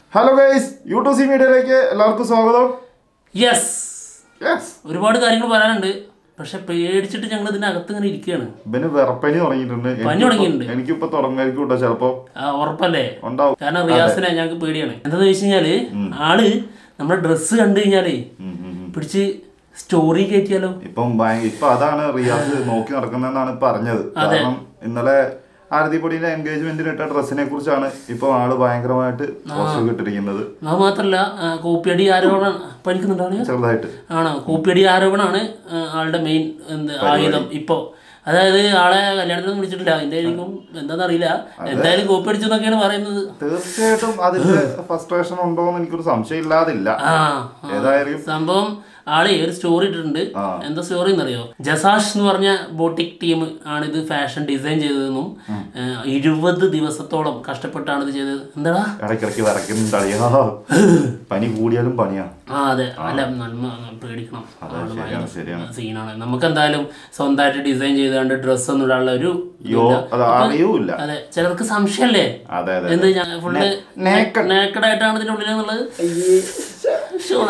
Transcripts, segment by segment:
Hello guys YouTube C മീഡിയയിലേക്ക് എല്ലാവർക്കും സ്വാഗതം യെസ് യെസ് ഒരുപാട് കാര്യങ്ങൾ പറയാനുണ്ട് പക്ഷെ പേടിച്ചിട്ട് ഞങ്ങൾ ഇതിനകത്ത് ഇങ്ങനെ ഇരിക്കുകയാണ് ഇവന് വിറപ്പനി തുടങ്ങിയിട്ടുണ്ട് പനി തുടങ്ങിയിട്ടുണ്ട്. എനിക്കിപ്പോ തുടങ്ങായിരിക്കും കേട്ടോ ചിലപ്പോ ആ, ഉറപ്പല്ലേ ഉണ്ടാവും കാരണം റിയാസിനെ ഞങ്ങൾക്ക് പേടിയാണ് എന്താന്ന് വെച്ച് കഴിഞ്ഞാല് ആള് നമ്മുടെ ഡ്രസ്സ് കണ്ടു കഴിഞ്ഞാലേ ഉം, ഉം, ഉം. പിടിച്ച് സ്റ്റോറി കയറ്റിയാലോ ഇപ്പം ഭയ- ഇപ്പൊ അതാണ് റിയാസ് നോക്കി നടക്കുന്നതെന്നാണ് പറഞ്ഞത് കാരണം ഇന്നലെ ആരതിപ്പൊടിയുടെ എൻഗേജ്മെന്റിന് ഇട്ട ഡ്രസ്സിനെ കുറിച്ചാണ് ഇപ്പൊ ആള് ഭയങ്കരമായിട്ട് പോസ്റ്റ് ഇട്ടിരിക്കുന്നത് അത് മാത്രല്ല ആ, കോപ്പിയടി ആരോപണം പഠിക്കുന്നുണ്ടാണ് ചെറുതായിട്ട് ആണോ കോപ്പിയടി ആരോപണമാണ് ആ, ആളുടെ മെയിൻ എന്ത് ആയുധം ഇപ്പോ അതായത് ആളെ കല്യാണത്തിന് വിളിച്ചിട്ടില്ല അതിന്റെ ആയിരിക്കും എന്താണെന്നറിയില്ല എന്തായാലും കോപ്പി അടിച്ചു എന്നൊക്കെയാണ് പറയുന്നത് തീർച്ചയായിട്ടും അതിന്റെ ഫ്രസ്ട്രേഷൻ ഉണ്ടോ എന്ന് എനിക്കൊരു സംശയം ഇല്ലാതില്ല ആ ഏതായാലും സംഭവം ആളെ ഒരു സ്റ്റോറി ഇട്ടിട്ടുണ്ട് എന്താ സ്റ്റോറി എന്നറിയോ ജസാഷ് എന്ന് പറഞ്ഞ ബോട്ടിക് ടീം ആണ് ഇത് ഫാഷൻ ഡിസൈൻ ചെയ്തതെന്നും ഏഹ്, ഇരുപത് ദിവസത്തോളം കഷ്ടപ്പെട്ടാണ് ഇത് ചെയ്തത് എന്താടാ ഇടയ്ക്കിടയ്ക്ക് വിറയ്ക്കുന്നുണ്ട് അളിയാ പനി കൂടിയാലും പണിയാ ആ അതെ അല്ല നന്മ പേടിക്കണം ആള് ശരിയാണ് ശരിയാണ് സീനാണ് നമുക്ക് എന്തായാലും സ്വന്തമായിട്ട് ഡിസൈൻ ചെയ്താണ്ട് ഡ്രസ്സ് ഒന്നും ഇടാനുള്ള ഒരു യോ അത് അറിയൂല്ല അതെ ചിലർക്ക് സംശയമല്ലേ അതെ അതെ എന്ത് ഞാൻ ഫുള്ള് നേക്കഡ് ആയിട്ടാണ് ഇതിന്റെ ഉള്ളിൽ എന്നുള്ളത് ഷോ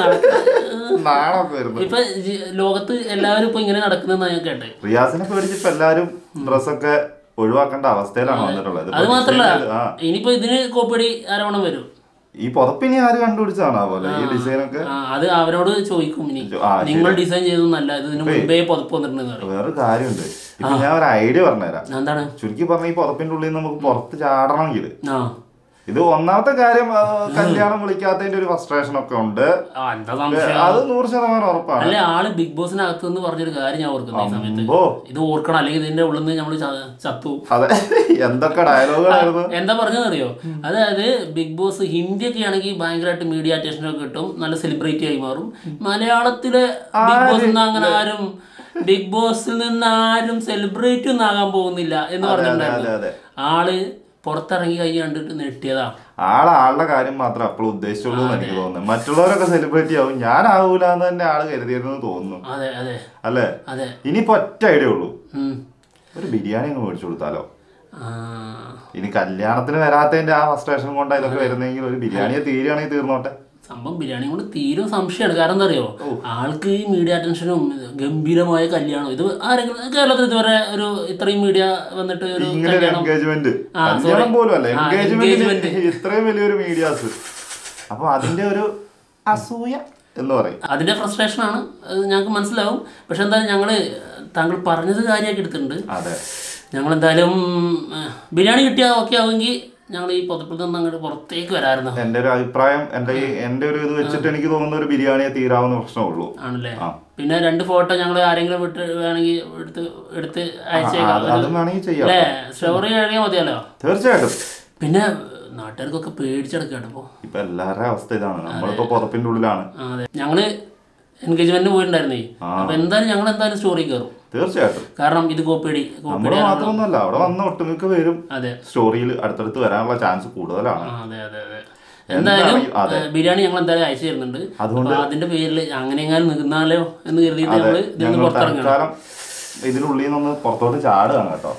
നാളൊക്കെ വരുന്നത് ഇപ്പൊ ജി- ലോകത്ത് എല്ലാവരും ഇപ്പൊ ഇങ്ങനെ നടക്കുന്നതെന്ന് ഞാൻ കേട്ടെ റിയാസിനെ പേടിച്ചിപ്പോ എല്ലാരും ഡ്രസ്സൊക്കെ ഒഴിവാക്കേണ്ട അവസ്ഥയിലാണ് വന്നിട്ടുള്ളത് അത് ഇപ്പൊ മാത്രല്ല design ചെയ്ത്- ആ ഇനിയിപ്പോ ഇതിന് കോപ്പടി ആരോപണം വരും ഈ പുതപ്പിനി ആര് കണ്ടുപിടിച്ചതാണോ പോലെ ഈ ഡിസൈനൊക്കെ ആ, അത് അവരോട് ചോദിക്കും ഇനി ആ, നിങ്ങൾ ഡിസൈൻ ചെയ്തൊന്നല്ല ഇത് ഇതിന് മുമ്പേ പുതപ്പ് വന്നിട്ടുണ്ടെന്ന് പറയും വേറൊരു കാര്യമുണ്ട് ഇപ്പൊ ഞാൻ ഒരു ഐഡിയ പറഞ്ഞുതരാം എന്താണ് ചുരുക്കി പറഞ്ഞ ഈ പുതപ്പിന്റെ ഉള്ളിൽ നിന്ന് നമുക്ക് പുറത്ത് ചാടണമെങ്കിൽ ആ ഇത് ഒന്നാമത്തെ കാര്യം ആ, കല്യാണം വിളിക്കാത്തതിന്റെ ഒരു ഫ്രസ്ട്രേഷൻ ഒക്കെ ഉണ്ട് ആ, എന്താ സംശയം അത് നൂറ് ശതമാനം ഉറപ്പാണ് അല്ലെ ആള് ബിഗ് ബോസിനകത്ത് നിന്ന് പറഞ്ഞൊരു കാര്യം ഞാൻ ഓർക്കുന്നത് ഈ സമയത്ത് അമ്പോ ഇത് ഓർക്കണം അല്ലെങ്കിൽ ഇതിന്റെ ഉള്ളിൽ നിന്ന് നമ്മൾ ചത്തു അതെ എന്തൊക്കെ ഡയലോഗുകളായിരുന്നു എന്താ പറഞ്ഞതെന്നറിയോ അതായത് ബിഗ് ബോസ് ഹിന്ദിയൊക്കെ ആണെങ്കിൽ ഭയങ്കരമായിട്ട് മീഡിയ അറ്റൻഷൻ ഒക്കെ കിട്ടും നല്ല സെലിബ്രിറ്റി ആയി മാറും മലയാളത്തിലെ ബിഗ് ബോസ് നിന്ന് അങ്ങനെ ആരും ബിഗ് ബോസിൽ നിന്ന് ആരും സെലിബ്രിറ്റി ഒന്നും ആകാൻ പോകുന്നില്ല എന്ന് അതെ പറഞ്ഞിട്ടുണ്ടായിരുന്നു അതെ ആള് പുറത്തിറങ്ങി കൈ കണ്ടിട്ട് നെട്ടിയതാ ആള് ആളുടെ കാര്യം മാത്രം അപ്പോഴും ഉദ്ദേശിച്ചുള്ളൂ എന്ന് എനിക്ക് തോന്നുന്നു മറ്റുള്ളവരൊക്കെ സെലിബ്രിറ്റി ആവും ഞാൻ ആവൂല എന്ന് തന്നെ ആള് കരുതിയിരുന്നെന്ന് തോന്നുന്നു അതെ അതെ അല്ലേ അതെ ഇനിയിപ്പോ ഒറ്റ ഐഡിയ ഉള്ളൂ ഉം. ഒരു ബിരിയാണി അങ്ങ് മേടിച്ചു കൊടുത്താലോ ആ. ഇനി കല്യാണത്തിന് വരാത്തതിന്റെ ആ ഫ്രസ്ട്രേഷൻ കൊണ്ട് ഇതൊക്കെ വരുന്നെങ്കിൽ ഒരു ബിരിയാണിയെ തീരുകയാണെങ്കിൽ തീർന്നോട്ടെ സംഭവം ബിരിയാണി കൊണ്ട് തീരും സംശയമാണ് കാരണം എന്താ അറിയോ ആൾക്ക് ഈ മീഡിയ അറ്റൻഷനും ഗംഭീരമായ കല്യാണം ഇത് ആരെങ്കിലും കേരളത്തിൽ ഇതുവരെ ഒരു ഇത്രയും മീഡിയ വന്നിട്ട് ഒരു ഇങ്ങനെ ഒരു കല്യാണം എൻഗേജ്മെന്റ് ആ, കല്യാണം പോലും അല്ല ആ, എൻഗേജ്മെന്റ് ഇത്രയും വലിയൊരു മീഡിയാസ് അപ്പൊ അതിന്റെ ഒരു അസൂയ എന്ന് പറയും അതിന്റെ ഫ്രസ്ട്രേഷൻ ആണ് അത് ഞങ്ങൾക്ക് മനസ്സിലാവും പക്ഷെ എന്താ ഞങ്ങള് താങ്കൾ പറഞ്ഞത് കാര്യമാക്കി എടുത്തിട്ടുണ്ട് അതെ ഞങ്ങൾ എന്തായാലും ഏഹ്, ബിരിയാണി കിട്ടിയാൽ ഓക്കെ ആവുമെങ്കിൽ ഞങ്ങൾ ഈ പുതപ്പിൽ നിന്ന് അങ്ങോട്ട് പുറത്തേക്ക് വരാമായിരുന്നു എന്റെ ഒരു അഭിപ്രായം എന്റെ ഈ എന്റെ ഒരു ഇത് വെച്ചിട്ട് എനിക്ക് തോന്നുന്ന ഒരു ബിരിയാണിയെ തീരാവുന്ന പ്രശ്നമുള്ളൂ ആണല്ലേ ആ. പിന്നെ രണ്ട് ഫോട്ടോ ഞങ്ങൾ ആരെങ്കിലും വിട്ട് വേണമെങ്കിൽ എടുത്ത് എടുത്ത് അയച്ചേക്കാം അത് അതും വേണമെങ്കിൽ ചെയ്യാം അല്ലേ സ്റ്റോറി കഴിയാൽ മതിയല്ലോ തീർച്ചയായിട്ടും പിന്നെ നാട്ടുകാർക്കൊക്കെ പേടിച്ചെടുക്കാണ് ഇപ്പോൾ ഇപ്പൊ എല്ലാവരുടെയും അവസ്ഥ ഇതാണ് നമ്മളിപ്പോ പുതപ്പിന്റെ ഉള്ളിലാണ് അതെ ഞങ്ങള് എൻഗേജ്മെന്റിന് പോയിട്ടുണ്ടായിരുന്നേ ആ. അപ്പൊ എന്തായാലും ഞങ്ങൾ എന്തായാലും സ്റ്റോറി കയറും തീർച്ചയായിട്ടും കാരണം ഇത് കോപ്പിയടി നമ്മള് കോപ്പിയടി മാത്രമൊന്നുമല്ല അവിടെ വന്ന ഒട്ടുമിക്ക പേരും അതെ സ്റ്റോറിയിൽ അടുത്തടുത്ത് വരാനുള്ള ചാൻസ് കൂടുതലാണ് ആ, അതെ അതെ അതെ എന്തായാലും എന്തായാലും അതെ. ഏഹ്, ബിരിയാണി ഞങ്ങൾ എന്തായാലും അയച്ചു തരുന്നുണ്ട് അതുകൊണ്ട് അപ്പൊ അതിന്റെ പേരിൽ അങ്ങനെ എങ്ങാനും നിന്നാലോ എന്ന് കരുതിയിട്ട് അതെ ഞങ്ങള് ഇതിൽ നിന്ന് ഞങ്ങൾ പുറത്തിറങ്ങണം തൽക്കാലം ഇതിനുള്ളിൽ നിന്നൊന്ന് പുറത്തോട്ട് ചാടുകയാണ് കേട്ടോ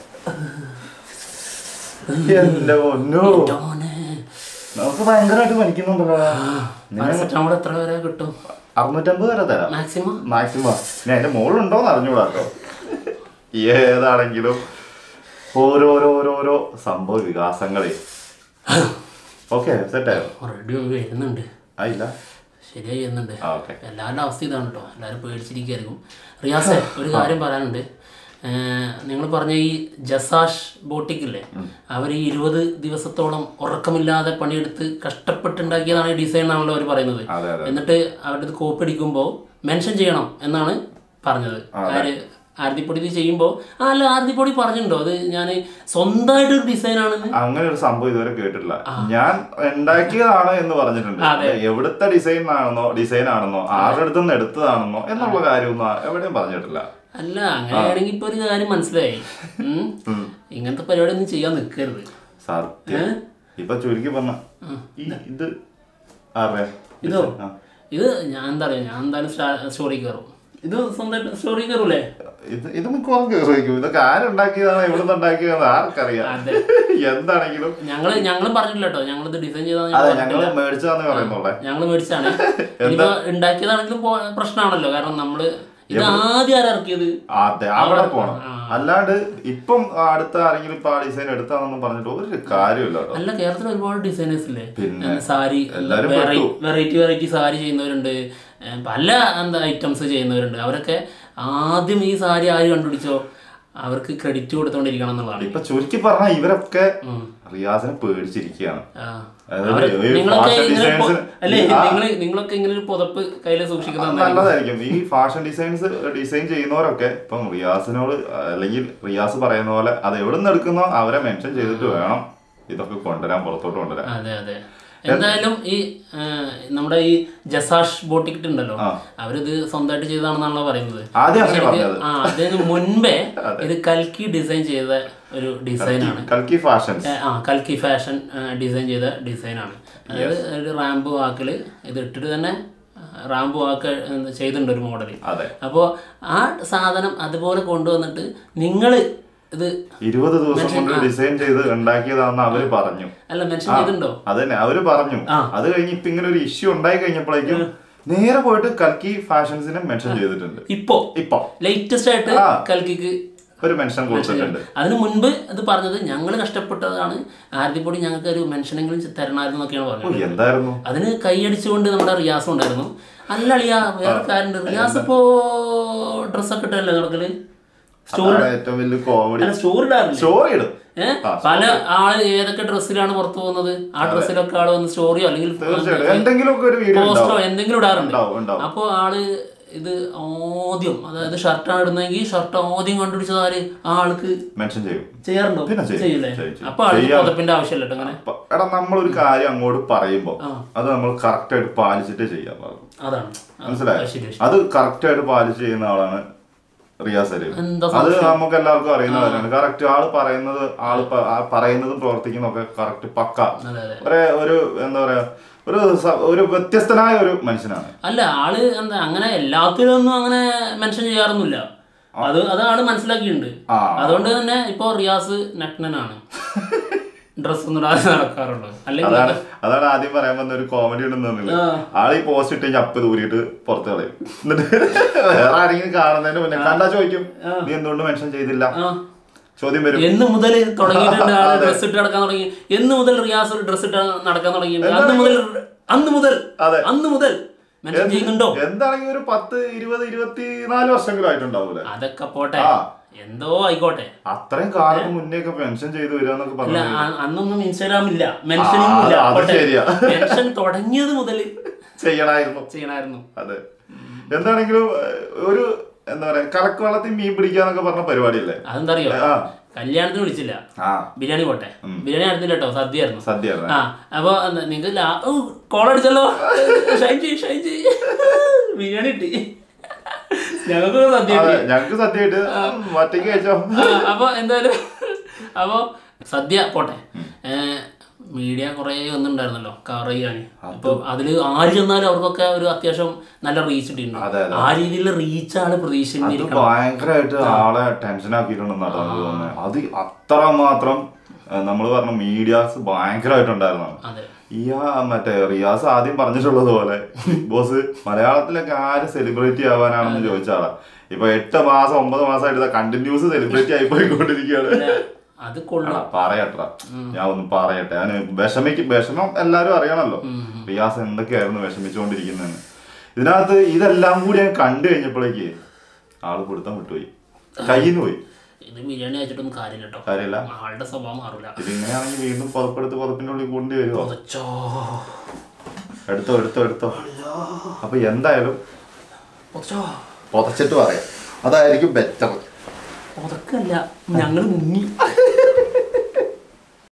എന്റെ പൊന്നോ മോനെ നമുക്ക് ഭയങ്കരമായിട്ട് പനിക്കുന്നുണ്ടല്ലോ പാരസെറ്റമോൾ എത്ര വരെ കിട്ടും അറുന്നൂറ്റമ്പത് വരെ തരാം മാക്സിമം മാക്സിമം ഞാൻ എന്റെ മോളുണ്ടോന്ന് അറിഞ്ഞൂടാ കേട്ടോ ഏതാണെങ്കിലും ഓരോരോരോരോ സംഭവ വികാസങ്ങളെ ഓക്കെ സെറ്റായോ റെഡി വരുന്നുണ്ട് ആ ഇല്ല ശരിയായി വരുന്നുണ്ട് ആ ഓക്കെ എല്ലാവരുടെ അവസ്ഥ ഇതാണ് കേട്ടോ എല്ലാവരും പേടിച്ചിരിക്കുകയായിരിക്കും റിയാസെ ഒരു കാര്യം പറയാനുണ്ട് നിങ്ങൾ പറഞ്ഞ ഈ ജസാഷ് ബോട്ടിക്കില്ലേ അവർ ഈ ഇരുപത് ദിവസത്തോളം ഉറക്കമില്ലാതെ പണിയെടുത്ത് കഷ്ടപ്പെട്ടുണ്ടാക്കിയതാണ് ഈ ഡിസൈൻ എന്നാണല്ലോ അവർ പറയുന്നത് അതെ അതെ എന്നിട്ട് അവരുടെ ഇത് കോപ്പി അടിക്കുമ്പോൾ മെൻഷൻ ചെയ്യണം എന്നാണ് പറഞ്ഞത് ആര് ആരതിപ്പൊടി ഇത് ചെയ്യുമ്പോൾ ആ അല്ല ആരതിപ്പൊടി പറഞ്ഞിട്ടുണ്ടോ അത് ഞാൻ സ്വന്തമായിട്ടൊരു ഡിസൈനാണെന്ന് അങ്ങനെ ഒരു സംഭവം ഇതുവരെ കേട്ടിട്ടില്ല ഞാൻ ഉണ്ടാക്കിയതാണ് എന്ന് പറഞ്ഞിട്ടുണ്ട് എവിടുത്തെ ഡിസൈൻ ആണെന്നോ ഡിസൈൻ ആണെന്നോ ആരുടെ അടുത്ത് നിന്ന് എടുത്തതാണെന്നോ എന്നുള്ള കാര്യമൊന്നും ആ- എവിടെയും പറഞ്ഞിട്ടില്ല അല്ല അങ്ങനെയാണെങ്കിൽ ഇപ്പൊ ഒരു കാര്യം മനസ്സിലായി ഉം. ഇങ്ങനത്തെ പരിപാടി ഒന്നും ചെയ്യാൻ നിൽക്കരുത് സത്യം ഇപ്പൊ ചുരുക്കി പറഞ്ഞ ഈ ഇത് ആരുടെ ഇതോ ആ. ഇത് ഞാൻ എന്താ പറയാ ഞാൻ എന്തായാലും സ്റ്റോറി കയറും ഇത് സ്വന്തമായിട്ട് സ്റ്റോറി കയറൂലേ ഇത് ഇത് മിക്കവാറും കയറിയിരിക്കും ഇതൊക്കെ ആരുണ്ടാക്കിയതാണ് എവിടെ ആർക്കറിയാം അതെ. എന്താണെങ്കിലും ഞങ്ങള് ഞങ്ങളും പറഞ്ഞില്ല കേട്ടോ ഞങ്ങളിത് ഡിസൈൻ ചെയ്താൽ അതെ ഞങ്ങള് മേടിച്ചാന്ന് പറയുന്നുള്ളേ ഞങ്ങൾ മേടിച്ചാണ് ഇനിയിപ്പോ ഉണ്ടാക്കിയതാണെങ്കിലും പോ- പ്രശ്നമാണല്ലോ കാരണം നമ്മള് ഇത് ആദ്യം ആരാ ഇറക്കിയത് അതെ അവിടെ പോണം അല്ലാണ്ട് ഇപ്പം അടുത്ത ആരെങ്കിലും ഇപ്പൊ ആ ഡിസൈൻ എടുത്താന്നൊന്നും പറഞ്ഞിട്ട് ഒരു കാര്യമില്ല കേട്ടോ അല്ല കേരളത്തിൽ ഒരുപാട് ഡിസൈനേഴ്സ് ഇല്ലേ പിന്നെ. ഏ, സാരി എല്ലാരും വെറൈറ്റി വെറൈറ്റി സാരി ചെയ്യുന്നവരുണ്ട് ഏ, പല എന്താ ഐറ്റംസ് ചെയ്യുന്നവരുണ്ട് അവരൊക്കെ ആദ്യം ഈ സാരി ആര് കണ്ടുപിടിച്ചോ അവർക്ക് ക്രെഡിറ്റ് കൊടുത്തോണ്ടിരിക്കണം എന്നുള്ളതാണ് ഇപ്പൊ ചുരുക്കി പറഞ്ഞാൽ ഇവരൊക്കെ ഉം. റിയാസിനെ പേടിച്ചിരിക്കുകയാണ് ആ. അതായത് അവര് ഈ നിങ്ങളൊക്കെ fashion ഇങ്ങനെ പൊ- designs- അല്ലേ ആ. നിങ്ങൾ നിങ്ങളൊക്കെ ഇങ്ങനെ ഒരു പുതപ്പ് കയ്യിൽ സൂക്ഷിക്കുന്ന നല്ലതായിരിക്കും ഈ ഫാഷൻ ഡിസൈൻസ് ഡിസൈൻ ചെയ്യുന്നവരൊക്കെ ഇപ്പം റിയാസിനോട് അല്ലെങ്കിൽ റിയാസ് പറയുന്ന പോലെ അത് എവിടെ നിന്ന് എടുക്കുന്നോ അവരെ മെൻഷൻ ചെയ്തിട്ട് വേണം ഇതൊക്കെ കൊണ്ടുവരാൻ പുറത്തോട്ട് കൊണ്ടുവരാൻ അതെ അതെ എന്തായാലും ഈ ആ, നമ്മുടെ ഈ ജസാഷ് ബോട്ടിക് ഉണ്ടല്ലോ അവരിത് സ്വന്തമായിട്ട് ചെയ്തതാണെന്നാണല്ലോ പറയുന്നത് ആദ്യം അങ്ങനെ ശരിക്ക് പറഞ്ഞത് ആ അതിന് മുൻപേ ഇത് കൽക്കി ഡിസൈൻ ചെയ്ത ഒരു ഡിസൈനാണ് കൽക്കി ഫാഷൻസ് ആ കൽക്കി ഫാഷൻ ഡിസൈൻ ചെയ്ത ഡിസൈനാണ് അതായത് ഒരു റാമ്പ് വാക്കിൽ ഇത് ഇട്ടിട്ട് തന്നെ റാമ്പ് വാക്ക് ചെയ്തിട്ടുണ്ട് ഒരു മോഡൽ അതെ അപ്പോൾ ആ സാധനം അതുപോലെ കൊണ്ടുവന്നിട്ട് നിങ്ങൾ ഇത് ഇരുപത് ദിവസം കൊണ്ട് ഡിസൈൻ ചെയ്ത് ഉണ്ടാക്കിയതാണെന്ന് അവര് പറഞ്ഞു അല്ല മെൻഷൻ ചെയ്തിട്ടുണ്ടോ അതന്നെ അവര് പറഞ്ഞു അത് കഴിഞ്ഞ് ഇപ്പൊ ഇങ്ങനെ ഒരു ഇഷ്യൂ ഉണ്ടായി കഴിഞ്ഞപ്പോഴേക്കും നേരെ പോയിട്ട് കൽക്കി ഫാഷൻസിനെ മെൻഷൻ ചെയ്തിട്ടുണ്ട് ഇപ്പോ ഇപ്പൊ ലേറ്റസ്റ്റ് ആയിട്ട് ആ. കൽക്കിക്ക് ഒരു മെൻഷൻ കൊടുത്തിട്ടുണ്ട് അതിനു മുൻപ് ഇത് പറഞ്ഞത് ഞങ്ങൾ കഷ്ടപ്പെട്ടതാണ് ആദ്യപ്പൊടി ഞങ്ങൾക്ക് ഒരു മെൻഷനെങ്കിലും തരണമായിരുന്നു എന്നൊക്കെയാണ് ഓ, പറഞ്ഞത് എന്തായിരുന്നു അതിന് കൈയടിച്ചുകൊണ്ട് നമ്മുടെ റിയാസ് ഉണ്ടായിരുന്നു അല്ല അളിയ വേറെ കാര്യമുണ്ട് റിയാസ് ഇപ്പോ ഡ്രസ്സൊക്കെ ഇട്ടല്ലേ നടക്കല് സ്റ്റോറി അതാണ് ഏറ്റവും വലിയ കോമഡി അല്ല സ്റ്റോറി ഇടാറില്ല സ്റ്റോറി ഇടും ഏഹ് പല ആള് ഏതൊക്കെ ഡ്രസ്സിലാണ് പുറത്തു പോകുന്നത് ആ ഡ്രസ്സിലൊക്കെ ആള് വന്ന് സ്റ്റോറിയോ അല്ലെങ്കിൽ തീർച്ചയായിട്ടും എന്തെങ്കിലുമൊക്കെ ഒരു വീഡിയോ പോസ്റ്ററോ എന്തെങ്കിലും ഇടാറുണ്ട് ഉണ്ടാവും ഉണ്ടാവും അപ്പോൾ ആള് ഇത് ആദ്യം അതായത് ഷർട്ടാണ് ഇടുന്നതെങ്കിൽ ഷർട്ട് ആദ്യം കണ്ടുപിടിച്ചത് ആര് ആ ആൾക്ക് മെൻഷൻ ചെയ്യും ചെയ്യാറുണ്ടോ പിന്നെ ചെയ്യും. ചെയ്യില്ലേ ചെയ്യും, ചെയ്യും. അപ്പൊ ആൾക്ക് പുതപ്പിന്റെ ആവശ്യമില്ല കേട്ടോ അങ്ങനെ അപ്പൊ എടാ നമ്മളൊരു കാര്യം അങ്ങോട്ട് പറയുമ്പോ ആ. അത് നമ്മൾ കറക്റ്റ് ആയിട്ട് പാലിച്ചിട്ടേ ചെയ്യാൻ പാടുള്ളൂ അതാണ് ആ, മനസ്സിലായോ ശരി ശരി. അത് കറക്റ്റ് ആയിട്ട് പാലിച്ച് ചെയ്യുന്ന ആളാണ് റിയാസ് അലി എന്താ അത് നമുക്ക് എല്ലാവർക്കും അറിയുന്ന കാര്യമാണ് കറക്റ്റ് ആള് പറയുന്നത് ആള് പ- ആ പറയുന്നതും പ്രവർത്തിക്കുന്നതും ഒക്കെ കറക്റ്റ് പക്ക അതെ അതെ ഒരു ഒരു എന്താ പറയാ ഒരു സ- ഒരു വ്യത്യസ്തനായ ഒരു മനുഷ്യനാണ് അല്ല ആള് എന്താ അങ്ങനെ എല്ലാത്തിലൊന്നും അങ്ങനെ മെൻഷൻ ചെയ്യാറൊന്നുമില്ല അത് അത് ആള് മനസ്സിലാക്കിയിട്ടുണ്ട് ആ. അതുകൊണ്ട് തന്നെ ഇപ്പൊ റിയാസ് നഗ്നനാണ് ഡ്രസ് ഒന്നും ഇടാതെ നടക്കാറുള്ളത് അല്ലെങ്കിൽ അതാണ് അതാണ് ആദ്യം പറയാൻ വന്ന ഒരു കോമഡി ഉണ്ടെന്നുള്ളത് ആ. ആള് ഈ പോസ്റ്റ് ഇട്ട് കഴിഞ്ഞാൽ അപ്പ് ദൂരിയിട്ട് പുറത്ത് കളയും എന്നിട്ട് വേറെ ആരെങ്കിലും കാണുന്നതിന് മുന്നേ കണ്ടാ ചോദിക്കും നീ എന്തുകൊണ്ട് മെൻഷൻ ചെയ്തില്ല ആ ചോദ്യം വരും എന്ന് മുതൽ തുടങ്ങിയിട്ടുണ്ട് ആള് ഡ്രസ് ഇട്ട് നടക്കാൻ തുടങ്ങി എന്ന് മുതൽ റിയാസ് ഒരു ഡ്രസ് ഇട്ട് നടക്കാൻ തുടങ്ങിയിട്ടുണ്ട് അന്ന് മുതൽ അന്ന് മുതൽ അതെ. അന്ന് മുതൽ മെൻഷൻ ചെയ്യുന്നുണ്ടോ എന്താണെങ്കിൽ ഒരു പത്ത് ഇരുപത് ഇരുപത്തിനാല് വർഷമെങ്കിലും ആയിട്ടുണ്ടാവൂലേ അതൊക്കെ പോട്ടെ ആ. എന്തോ ആയിക്കോട്ടെ അത്രയും കാലം മുന്നേ ഒക്കെ പെൻഷൻ ചെയ്തു വരിക എന്നൊക്കെ അല്ല പറഞ്ഞു അ- അന്നൊന്നും ഇൻസ്റ്റാഗ്രാം ഇല്ല മെൻഷനിങ് ആ, ഇല്ല അത് പോട്ടെ. ശരിയാ. മെൻഷൻ തുടങ്ങിയത് മുതൽ ചെയ്യണായിരുന്നു ചെയ്യണമായിരുന്നു അതെ എന്താണെങ്കിലും ഏഹ്, ഒരു എന്താ പറയാ കലക്കുവെള്ളത്തിൽ മീൻ പിടിക്കാന്നൊക്കെ പറഞ്ഞ പരിപാടിയല്ലേ അതെന്താ അറിയോ ആ കല്യാണത്തിന് വിളിച്ചില്ല ആ ബിരിയാണി പോട്ടെ ബിരിയാണി ആയിരുന്നില്ല കേട്ടോ സദ്യ ആയിരുന്നു സദ്യ ആ അപ്പൊ നിങ്ങൾക്ക് കോൾ അടിച്ചല്ലോ ഷൈൻ ചെയ്യ് ഷൈൻ ചെയ്യ് ബിരിയാണി കിട്ടി ഞങ്ങൾക്ക് സദ്യ അതെ കിട്ടി ഞങ്ങക്ക് സദ്യയായിട്ട് മറ്റേക്ക് കഴിച്ചോ ആ, അപ്പൊ എന്തായാലും അപ്പൊ സദ്യ പോട്ടെ മീഡിയ കുറെ വന്നിട്ടുണ്ടായിരുന്നല്ലോ കവർ ചെയ്യാൻ അപ്പൊ അതില് ആര് ചെന്നാലും അവർക്കൊക്കെ ഒരു അത്യാവശ്യം നല്ല റീച്ച് അതെ, കിട്ടിയിട്ടുണ്ട് അതെ. ആ രീതിയിലുള്ള റീച്ചാണ് അത് പ്രതീക്ഷിച്ചിരിക്കുന്നത് ഭയങ്കരമായിട്ട് ആളെ ടെൻഷൻ ആക്കിയിട്ടുണ്ടെന്നാണ് എനിക്ക് തോന്നുന്നത് അത് അത്ര മാത്രം നമ്മൾ പറഞ്ഞ മീഡിയാസ് ഭയങ്കരമായിട്ടുണ്ടായിരുന്നതാണ് അതെ ഈ ആ മറ്റേ റിയാസ് ആദ്യം പറഞ്ഞിട്ടുള്ളത് പോലെ ബോസ് മലയാളത്തിലൊക്കെ ആര് സെലിബ്രിറ്റി ആവാനാണെന്ന് ചോദിച്ച ആളാ ഇപ്പൊ എട്ട് മാസം ഒമ്പത് മാസമായിട്ട് കണ്ടിന്യൂസ് സെലിബ്രിറ്റി ആയി പോയിക്കൊണ്ടിരിക്കുകയാണ് അല്ല, അത് കൊള്ളാം എടാ, പറയട്ടെ ഞാൻ ഒന്ന് പറയട്ടെ ഞാൻ വിഷമിക്ക് വിഷമം എല്ലാരും അറിയണല്ലോ റിയാസ് എന്തൊക്കെയായിരുന്നു വിഷമിച്ചുകൊണ്ടിരിക്കുന്നതെന്ന് ഇതിനകത്ത് ഇതെല്ലാം കൂടി ഞാൻ കണ്ടു കഴിഞ്ഞപ്പോഴേക്ക് ആള് പിടുത്തം വിട്ടുപോയി കയ്യിൽ നിന്ന് പോയി ഇത് ബിരിയാണി കഴിച്ചിട്ടൊന്നും കാര്യമില്ല കേട്ടോ കാര്യമില്ല ആളുടെ സ്വഭാവം മാറൂല ഇതിങ്ങനെയാണെങ്കിൽ വീണ്ടും പുതപ്പെടുത്ത് പുതപ്പിന്റെ ഉള്ളിൽ കൊണ്ടു വരുമോ പൊതച്ചോ എടുത്തോ എടുത്തോ എടുത്തോ അപ്പൊ എന്തായാലും പൊതച്ചോ പുതച്ചിട്ട് പറയാം അതായിരിക്കും ബെറ്റർ പൊതക്കല്ല ഞങ്ങൾ മുങ്ങി